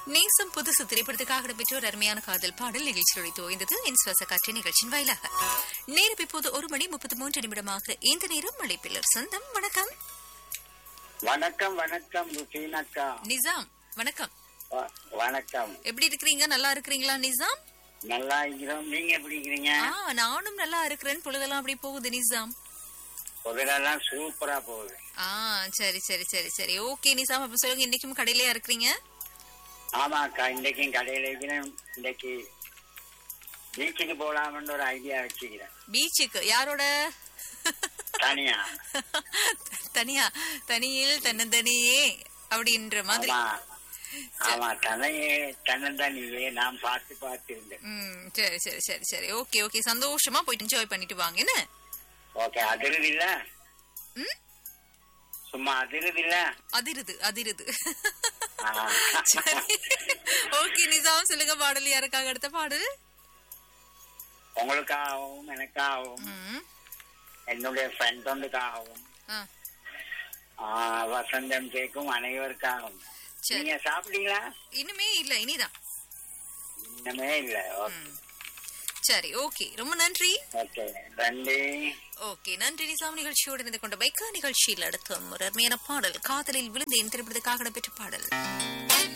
நேசம் புதுசு திரைப்படத்துக்காக இடம்பெற்ற ஒரு அருமையான காதல் பாடல் நிகழ்ச்சியோடு தோய்ந்தது என் சுவாச காற்று நிகழ்ச்சியின் வாயிலாக நேரம் இப்போது ஒரு மணி முப்பத்தி மூன்று நிமிடமாக இந்த நேரம் மழைப்பில்லர் சொந்தம் வணக்கம் வணக்கம் வணக்கம் ருசீனக்கா நிசாம் வணக்கம் வ- வணக்கம் எப்படி இருக்கிறீங்க நல்லா இருக்கிறீங்களா நிசாம் நல்லா இருக்கிறோம் நீங்க எப்படி இருக்கிறீங்க ஆ நானும் நல்லா இருக்கிறேன் பொழுதெல்லாம் அப்படி போகுது நிசாம் முதலெல்லாம் சூப்பரா போகுது ஆ சரி சரி சரி சரி ஓகே நிசாம் அப்ப சொல்லுங்க இன்னைக்கும் கடையிலயா இருக்கிறீங்க ஆமாக்கா இன்னைக்கும் கடையில இருக்கிறேன் இன்னைக்கு பீச்சுக்கு போலாம்னு ஒரு ஐடியா வச்சுக்கிறேன் பீச்சுக்கு யாரோட தனியா தனியா தனியில் தன்னந்தனியே அப்படின்ற மாதிரி ஆமா ஆமா தனையே தன்னந்தனியே நான் பார்த்து பார்த்து இருந்தேன் ம் சரி சரி சரி சரி ஓகே ஓகே சந்தோஷமா போயிட்டு என்ஜாய் பண்ணிட்டு வாங்க என்ன ஓகே அதிருது இல்ல ம் சும்மா அதிருது இல்ல அதிருது அதிருது ஆ. சரி ஓகே நிசாம் சொல்லுங்க பாடல் யாருக்காக அடுத்த பாடல் உங்களுக்காகவும் எனக்காகவும் ம் என்னுடைய ஃப்ரெண்ட் ஒன்றுக்காகவும் ஆ ஆ, வசந்தம் கேட்கும் அனைவருக்காகவும் சரி நீங்க சாப்பிட்டீங்களா இனிமே இல்ல இனிதான் இன்னமே இல்ல ம். சரி ஓகே ரொம்ப நன்றி ஓகே நன்றி ஓகே நன்றி நிசாம் நிகழ்ச்சியோடு இணைந்து கொண்ட பைக்கா நிகழ்ச்சியில் அடுத்த ஒரு அருமையான பாடல் காதலில் விழுந்தேன் திரைப்படத்துக்காக இடம்பெற்ற பாடல்